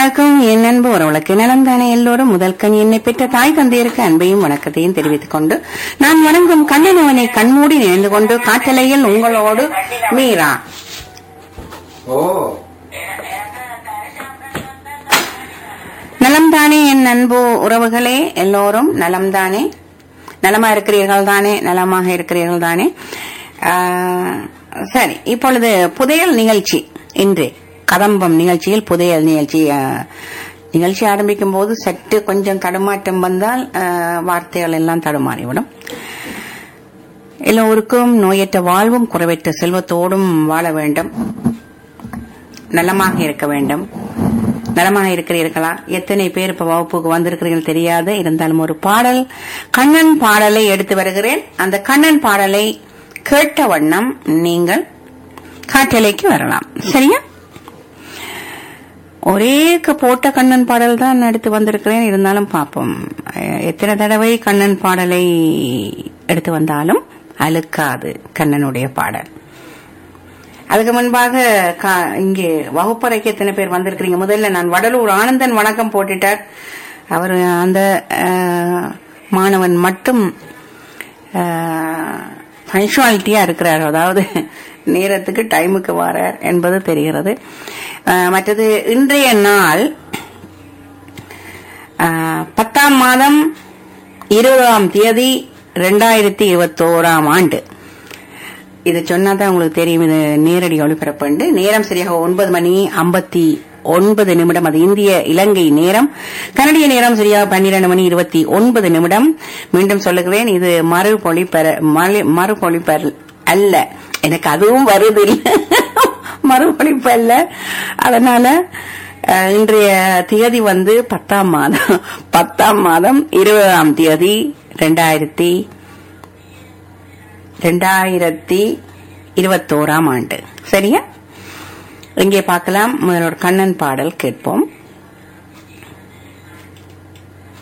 வணக்கம் என் அன்பு உறவுகளுக்கு நலம் தானே எல்லோரும் முதல் கண் என்னை பெற்ற தாய் தந்தையருக்கு அன்பையும் வணக்கத்தையும் தெரிவித்துக் கொண்டு நான் வணங்கும் கண்ணனவனை கண்மூடி நினைந்து கொண்டு காற்றலையில் உங்களோடு மீரா ஓ நலம்தானே என் அன்பு உறவுகளே எல்லோரும் நலம்தானே நலமா இருக்கிறீர்கள் தானே நலமாக இருக்கிறீர்கள் தானே ஆஹ், சரி இப்பொழுது புதையல் நிகழ்ச்சி இன்று கதம்பம் நிகழ்ச்சியில் புதையல் நிகழ்ச்சி ஆஹ், நிகழ்ச்சி ஆரம்பிக்கும் போது சற்று கொஞ்சம் தடுமாற்றம் வந்தால் ஆஹ், வார்த்தைகள் எல்லாம் தடுமாறிவிடும் எல்லோருக்கும் நோயற்ற வாழ்வும் குறைவற்ற செல்வத்தோடும் வாழ வேண்டும் நலமாக இருக்க வேண்டும் நலமாக இருக்கிறீர்களா எத்தனை பேர் இப்ப வகுப்புக்கு வந்திருக்கிறீர்கள் தெரியாது இருந்தாலும் ஒரு பாடல் கண்ணன் பாடலை எடுத்து வருகிறேன் அந்த கண்ணன் பாடலை கேட்ட வண்ணம் நீங்கள் காற்றலைக்கு வரலாம் சரியா ஒரே க- போட்ட கண்ணன் பாடல் தான் எடுத்து வந்திருக்கிறேன் இருந்தாலும் பார்ப்போம் அஹ், எத்தனை தடவை கண்ணன் பாடலை எடுத்து வந்தாலும் அழுக்காது கண்ணனுடைய பாடல் அதுக்கு முன்பாக கா- இங்கே வகுப்பறைக்கு எத்தனை பேர் வந்திருக்கிறீங்க முதல்ல நான் வடலூர் ஆனந்தன் வணக்கம் போட்டுட்டார் அவர் அந்த அஹ், மாணவன் மட்டும் பங்க்சுவாலிட்டியா இருக்கிறார் அதாவது நேரத்துக்கு டைமுக்கு வரார் என்பது தெரிகிறது அஹ், மற்றது இன்றைய நாள் அஹ், பத்தாம் மாதம் இருபதாம் தேதி ரெண்டாயிரத்தி இருபத்தோராம் ஆண்டு இது சொன்னாதான் உங்களுக்கு தெரியும் இது நேரடி ஒளிபரப்புண்டு நேரம் சரியாக ஒன்பது மணி ஐம்பத்தி ஒன்பது நிமிடம் அது இந்திய இலங்கை நேரம் கனடிய நேரம் சரியாக பன்னிரண்டு மணி இருபத்தி ஒன்பது நிமிடம் மீண்டும் சொல்லுகிறேன் இது மறுபொழிப்பெற மறு- மறுபொழிப்பெற அல்ல எனக்கு அதுவும் வருது இல்ல மறுபொழிப்பு அல்ல அதனால அஹ், இன்றைய தேதி வந்து பத்தாம் மாதம் பத்தாம் மாதம் இருபதாம் தேதி ரெண்டாயிரத்தி ரெண்டாயிரத்தி இருபத்தோராம் ஆண்டு சரியா இங்கே பார்க்கலாம் முதல்ல ஒரு கண்ணன் பாடல் கேட்போம்